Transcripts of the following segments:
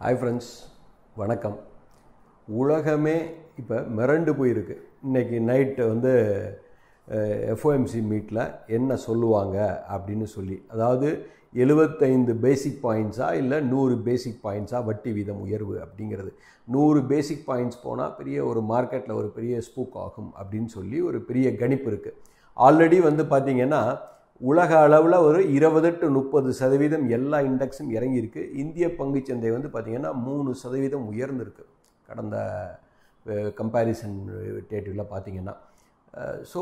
hi friends வணக்கம் உலகமே இப்போ மிரண்டு போயிருக்கு இன்னைக்கு நைட்டு வந்து எஃப்ஓஎம்சி மீட்டில் என்ன சொல்லுவாங்க அப்படின்னு சொல்லி அதாவது எழுபத்தைந்து பேசிக் பாயிண்ட்ஸா இல்லை நூறு பேசிக் பாயிண்ட்ஸா வட்டி வீதம் உயர்வு அப்படிங்கிறது நூறு பேசிக் பாயிண்ட்ஸ் போனால் பெரிய ஒரு மார்க்கெட்டில் ஒரு பெரிய ஸ்பூக் ஆகும் அப்படின்னு சொல்லி ஒரு பெரிய கணிப்பு இருக்குது ஆல்ரெடி வந்து பார்த்திங்கன்னா உலக அளவில் ஒரு இருபது டு முப்பது சதவீதம் எல்லா இண்டெக்ஸும் இறங்கியிருக்கு இந்திய பங்குச்சந்தை வந்து பார்த்திங்கன்னா மூணு சதவீதம் உயர்ந்திருக்கு கடந்த கம்பேரிசன் டேட்டிவில் பார்த்திங்கன்னா ஸோ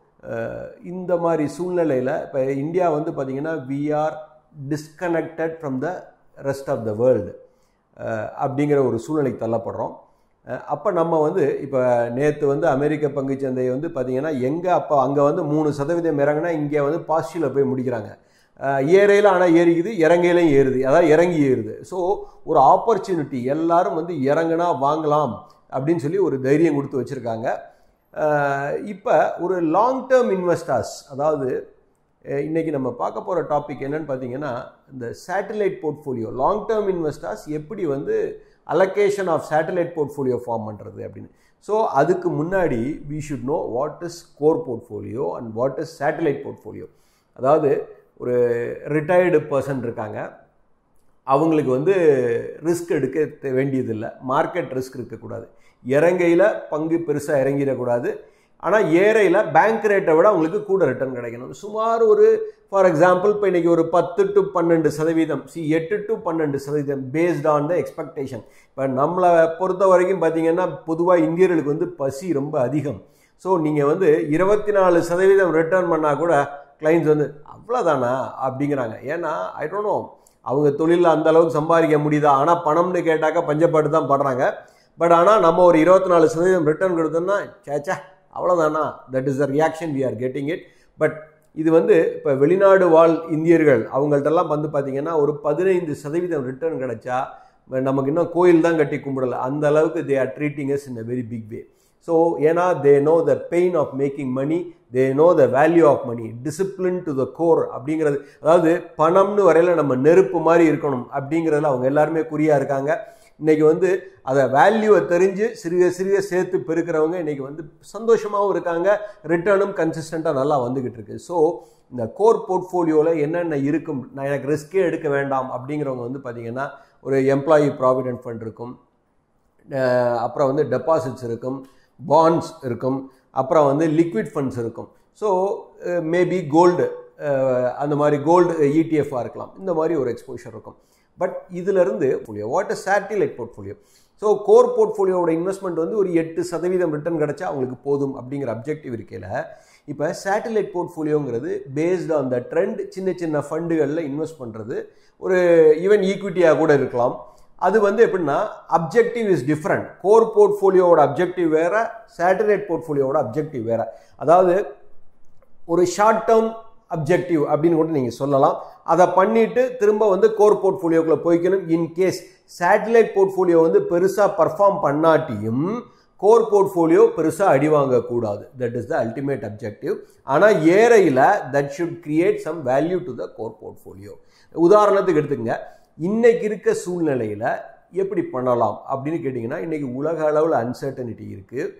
இந்த மாதிரி சூழ்நிலையில் இப்போ இந்தியா வந்து பார்த்திங்கன்னா we are disconnected from the rest of the world அப்படிங்கிற ஒரு சூழ்நிலைக்கு தள்ளப்படுறோம் அப்போ நம்ம வந்து இப்போ நேற்று வந்து அமெரிக்க பங்குச்சந்தை வந்து பார்த்திங்கன்னா எங்கே அப்போ அங்கே வந்து மூணு சதவீதம் இறங்கினா இங்கே வந்து பாசிட்டிவில் போய் முடிக்கிறாங்க ஏறையில் ஆனால் ஏறிக்குது இறங்கையிலையும் ஏறுது அதாவது இறங்கி ஏறுது ஸோ ஒரு ஆப்பர்ச்சுனிட்டி எல்லாரும் வந்து இறங்குனா வாங்கலாம் அப்படின்னு சொல்லி ஒரு தைரியம் கொடுத்து வச்சுருக்காங்க இப்போ ஒரு லாங் டேர்ம் இன்வெஸ்டர்ஸ் அதாவது இன்றைக்கி நம்ம பார்க்க போகிற டாபிக் என்னன்னு பார்த்தீங்கன்னா இந்த satellite portfolio long term investors எப்படி வந்து allocation of satellite portfolio form பண்ணுறது அப்படின்னு ஸோ அதுக்கு முன்னாடி we should know what is core portfolio and what is satellite portfolio அதாவது ஒரு ரிட்டையர்டு பர்சன் இருக்காங்க அவங்களுக்கு வந்து ரிஸ்க் எடுக்க வேண்டியதில்லை மார்க்கெட் ரிஸ்க் இருக்கக்கூடாது இறங்கையில் பங்கு பெருசாக இறங்கிடக்கூடாது ஆனால் ஏறையில் பேங்க் ரேட்டை விட அவங்களுக்கு கூட ரிட்டர்ன் கிடைக்கணும் சுமார் ஒரு ஃபார் எக்ஸாம்பிள் இப்போ இன்றைக்கி ஒரு பத்து டு பன்னெண்டு சதவீதம் சி எட்டு டு பன்னெண்டு சதவீதம் பேஸ்ட் ஆன் த எக்ஸ்பெக்டேஷன் இப்போ நம்மளை பொறுத்த வரைக்கும் பார்த்தீங்கன்னா பொதுவாக இந்தியர்களுக்கு வந்து பசி ரொம்ப அதிகம் ஸோ நீங்கள் வந்து இருபத்தி நாலு சதவீதம் ரிட்டர்ன் பண்ணால் கூட கிளைண்ட்ஸ் வந்து அவ்வளோதானா அப்படிங்கிறாங்க ஏன்னா ஐ டோன்ட் நோ அவங்க தொழிலில் அந்த அளவுக்கு சம்பாதிக்க முடியுதா ஆனால் பணம்னு கேட்டாக்கா பஞ்சப்பாட்டு தான் படுறாங்க பட் ஆனால் நம்ம ஒரு இருபத்தி நாலு சதவீதம் ரிட்டர்ன் கொடுத்தோம்னா சேச்சா அவ்வளோதானா that is the reaction we are getting it but இது வந்து இப்போ வெளிநாடு வாழ் இந்தியர்கள் அவங்கள்ட்டெல்லாம் வந்து பார்த்திங்கன்னா ஒரு பதினைந்து சதவீதம் ரிட்டர்ன் கிடைச்சா நமக்கு இன்னும் கோயில் தான் கட்டி கும்பிடல அந்த அளவுக்கு they are treating us in a very big way so ஏன்னா they know the pain of making money they know the value of money discipline to the core அப்படிங்கிறது அதாவது பணம்னு வரையில் நம்ம நெருப்பு மாதிரி இருக்கணும் அப்படிங்கிறதுல அவங்க எல்லாருமே குறியாக இருக்காங்க இன்றைக்கி வந்து அதை வேல்யூவை தெரிஞ்சு சிறுக சிறுக சேர்த்து பெருக்கிறவங்க இன்றைக்கி வந்து சந்தோஷமாகவும் இருக்காங்க ரிட்டர்னும் கன்சிஸ்டண்ட்டாக நல்லா வந்துக்கிட்டு இருக்கு ஸோ இந்த கோர் போர்ட்ஃபோலியோவில் என்னென்ன இருக்கும் நான் எனக்கு ரிஸ்க்கே எடுக்க வேண்டாம் அப்படிங்கிறவங்க வந்து பார்த்திங்கன்னா ஒரு எம்ப்ளாயி ப்ராவிடென்ட் ஃபண்ட் இருக்கும் அப்புறம் வந்து டெபாசிட்ஸ் இருக்கும் பாண்ட்ஸ் இருக்கும் அப்புறம் வந்து லிக்விட் ஃபண்ட்ஸ் இருக்கும் ஸோ மேபி கோல்டு அந்த மாதிரி கோல்டு இடிஎஃபாக இருக்கலாம் இந்த மாதிரி ஒரு எக்ஸ்போஷர் இருக்கும் பட் இதிலிருந்து போலியோ what is satellite portfolio so core போர்ட்ஃபோலியோட இன்வெஸ்ட்மெண்ட் வந்து ஒரு எட்டு சதவீதம் ரிட்டர்ன் கிடச்சா அவங்களுக்கு போதும் அப்படிங்கிற அப்ஜெக்டிவ் இருக்கையில் இப்போ சேட்டிலைட் போர்ட்ஃபோலியோங்கிறது பேஸ்ட் ஆன் த ட்ரெண்ட் சின்ன சின்ன ஃபண்டுகளில் இன்வெஸ்ட் பண்ணுறது ஒரு ஈவன் ஈக்விட்டியாக கூட இருக்கலாம் அது வந்து எப்படின்னா அப்ஜெக்டிவ் இஸ் டிஃப்ரெண்ட் கோர் போர்ட்ஃபோலியோட அப்ஜெக்டிவ் வேறு சேட்டலைட் போர்ட்ஃபோலியோட அப்ஜெக்டிவ் வேறு அதாவது ஒரு ஷார்ட் டேர்ம் அப்ஜெக்டிவ் அப்படின்னு கூட நீங்கள் சொல்லலாம் அதை பண்ணிட்டு திரும்ப வந்து கோர் போர்ட்ஃபோலியோக்குள்ளே போய்க்கணும் இன்கேஸ் சேட்டலைட் போர்ட்ஃபோலியோ வந்து பெருசாக பர்ஃபார்ம் பண்ணாட்டியும் கோர் போர்ட்ஃபோலியோ பெருசாக அடி வாங்கக்கூடாது that is the ultimate objective ஆனால் ஏறையில் that should create some value to the core portfolio உதாரணத்துக்கு எடுத்துங்க இன்னைக்கு இருக்க சூழ்நிலையில் எப்படி பண்ணலாம் அப்படின்னு கேட்டிங்கன்னா இன்றைக்கி உலக அளவில் அன்சர்டனிட்டி இருக்குது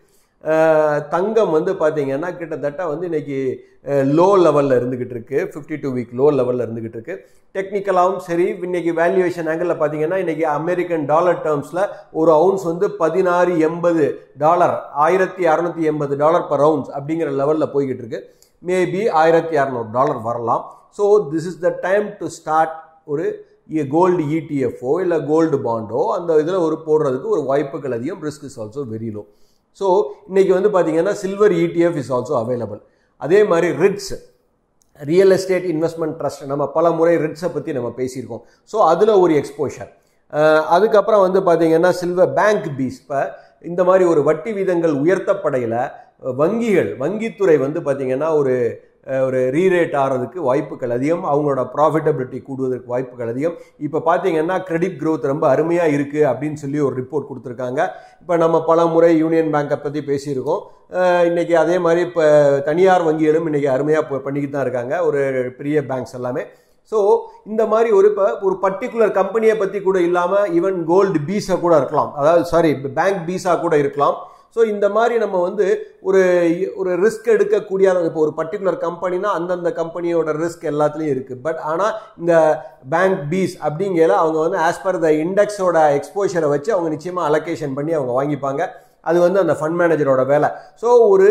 தங்கம் வந்து பார்த்தீங்கன்னா கிட்டத்தட்ட வந்து இன்றைக்கி லோ லெவலில் இருந்துக்கிட்டு இருக்கு ஃபிஃப்டி டூ வீக் லோ லெவலில் இருந்துக்கிட்டு இருக்கு டெக்னிக்கலாகவும் சரி இன்றைக்கி வேல்யூவேஷன் ஆங்கிளில் பார்த்தீங்கன்னா இன்றைக்கி அமெரிக்கன் டாலர் டேர்ம்ஸில் ஒரு அவுன்ஸ் வந்து பதினாறு எண்பது டாலர் ஆயிரத்தி அறநூற்றி எண்பது டாலர் பர் அவுன்ஸ் அப்படிங்கிற லெவலில் போய்கிட்டு இருக்கு மேபி ஆயிரத்தி அறநூறு டாலர் வரலாம் so this is the time to start ஒரு கோல்டு இடிஎஃப்ஓ இல்லை கோல்டு பாண்டோ அந்த இதில் ஒரு போடுறதுக்கு ஒரு வாய்ப்புகள் அதிகம் risk is also very low so இன்றைக்கி வந்து பார்த்தீங்கன்னா silver ETF is also available அதே மாதிரி REITs real estate investment trust நம்ம பல முறை ரிட்ஸை பற்றி நம்ம பேசியிருக்கோம் ஸோ அதில் ஒரு எக்ஸ்போஷர் அதுக்கப்புறம் வந்து பார்த்தீங்கன்னா சில்வர் பேங்க் பீஸ் இப்போ இந்த மாதிரி ஒரு வட்டி வீதங்கள் உயர்த்தப்படையில் வங்கிகள் வங்கித்துறை வந்து பார்த்திங்கன்னா ஒரு ஒரு ரீரேட் ஆகிறதுக்கு வாய்ப்புகள் அதிகம் அவங்களோட ப்ராஃபிட்டபிலிட்டி கூடுவதற்கு வாய்ப்புகள் அதிகம் இப்போ பார்த்தீங்கன்னா கிரெடிட் க்ரோத் ரொம்ப அருமையாக இருக்குது அப்படின்னு சொல்லி ஒரு ரிப்போர்ட் கொடுத்துருக்காங்க இப்போ நம்ம பல முறை யூனியன் பேங்கை பற்றி பேசியிருக்கோம் இன்றைக்கி அதே மாதிரி இப்போ தனியார் வங்கிகளும் இன்றைக்கி அருமையாக பண்ணிக்கிட்டு தான் இருக்காங்க ஒரு பெரிய பேங்க்ஸ் எல்லாமே ஸோ இந்த மாதிரி ஒரு இப்போ ஒரு பர்டிகுலர் கம்பெனியை பற்றி கூட இல்லாமல் ஈவன் கோல்டு பீஸா கூட இருக்கலாம் அதாவது சாரி பேங்க் பீஸா கூட இருக்கலாம் ஸோ இந்த மாதிரி நம்ம வந்து ஒரு ஒரு ரிஸ்க் எடுக்கக்கூடிய இப்போ ஒரு பர்டிகுலர் கம்பெனினா அந்தந்த கம்பெனியோட ரிஸ்க் எல்லாத்துலேயும் இருக்குது பட் ஆனால் இந்த பேங்க் பீஸ் அப்படிங்கிற அவங்க வந்து ஆஸ் பர் த இண்டெக்ஸோட எக்ஸ்போஷரை வச்சு அவங்க நிச்சயமாக அலோகேஷன் பண்ணி அவங்க வாங்கிப்பாங்க அது வந்து அந்த ஃபண்ட் மேனேஜரோட வேலை ஸோ ஒரு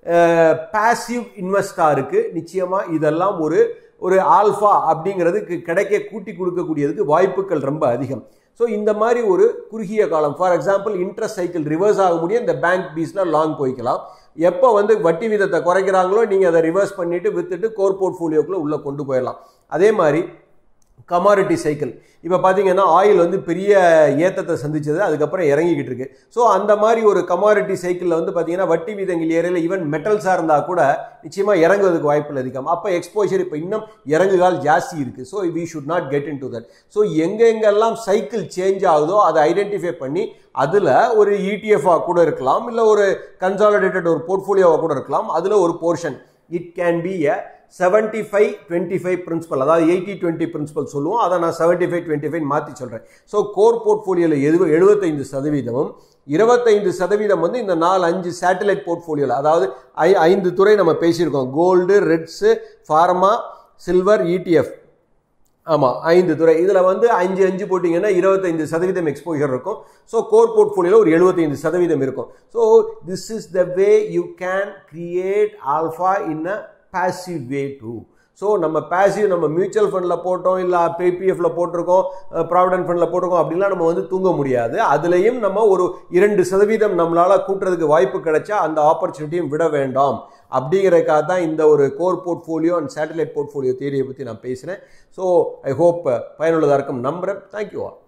பாசிவ் இன்வெஸ்டாருக்கு நிச்சயமாக இதெல்லாம் ஒரு ஒரு ஆல்ஃபா அப்படிங்கிறதுக்கு கிடைக்க கூட்டி கொடுக்கக்கூடியதுக்கு வாய்ப்புகள் ரொம்ப அதிகம் ஸோ இந்த மாதிரி ஒரு குறுகிய காலம் for example interest cycle reverse ஆக முடியும் இந்த பேங்க் பீஸில் லாங் போய்க்கலாம் எப்போ வந்து வட்டி வீதத்தை குறைக்கிறாங்களோ நீங்கள் அதை ரிவர்ஸ் பண்ணிவிட்டு வித்துட்டு கோர் போர்ட்ஃபோலியோக்குள்ளே உள்ளே கொண்டு போயிடலாம் அதே மாதிரி கமாடிட்டி சைக்கிள் இப்போ பார்த்தீங்கன்னா ஆயில் வந்து பெரிய ஏத்தத்தை சந்திச்சது அதுக்கப்புறம் இறங்கிக்கிட்டு இருக்கு ஸோ அந்த மாதிரி ஒரு கமாடிட்டி சைக்கிளில் வந்து பார்த்தீங்கன்னா வட்டி வீதங்கள் ஏறையில் ஈவன் மெட்டல்ஸாக இருந்தால் கூட நிச்சயமாக இறங்குவதற்கு வாய்ப்புகள் அதிகம் அப்போ எக்ஸ்போஷர் இப்போ இன்னும் இறங்குகால் ஜாஸ்தி இருக்குது so we should not get into that so எங்கெங்கெல்லாம் சைக்கிள் சேஞ்ச் ஆகுதோ அதை ஐடென்டிஃபை பண்ணி அதில் ஒரு இடிஎஃபாக கூட இருக்கலாம் இல்லை ஒரு கன்சாலிடேட்டட் ஒரு போர்ட்ஃபோலியோவாக கூட இருக்கலாம் அதில் ஒரு portion it can be a seventy five twenty five principal அதாவது எயிட்டி டுவெண்ட்டி பிரின்சிபல் சொல்லுவோம் அதை நான் செவன்ட்டி ஃபைவ் டுவெண்ட்டி ஃபைவ் மாற்றி சொல்கிறேன் ஸோ கோர் போர்ட்ஃபோலியோவில் எது எழுபத்தைந்து சதவீதமும் இருபத்தைந்து சதவீதம் வந்து இந்த நாலு அஞ்சு சேட்டலைட் போர்ட்ஃபோலியோவில் அதாவது ஐ ஐந்து துறை நம்ம பேசியிருக்கோம் gold REITs pharma silver ETF ஆமாம் ஐந்து துறை இதில் வந்து அஞ்சு அஞ்சு போட்டிங்கன்னா இருபத்தைந்து சதவீதம் எக்ஸ்போஜர் இருக்கும் ஸோ கோர் போர்ட்ஃபோலியோவில் ஒரு எழுபத்தைந்து சதவீதம் இருக்கும் so this is the way you can create alpha in a passive way too so நம்ம பாசிவ் நம்ம மியூச்சுவல் ஃபண்டில் போட்டோம் இல்லை பிபிஎஃப்ல போட்டிருக்கோம் ப்ராவிடன்ட் ஃபண்டில் போட்டிருக்கோம் அப்படின்லாம் நம்ம வந்து தூங்க முடியாது அதுலேயும் நம்ம ஒரு இரண்டு சதவீதம் நம்மளால் கூட்டுறதுக்கு வாய்ப்பு கிடைச்சா அந்த ஆப்பர்ச்சுனிட்டியும் விட வேண்டாம் அப்படிங்கிறதுக்காக தான் இந்த ஒரு core portfolio and satellite portfolio தேரியை பற்றி நான் பேசுகிறேன் ஸோ ஐ ஹோப் பயனுள்ளதாக இருக்கும் நம்புகிறேன் தேங்க்யூ ஆல்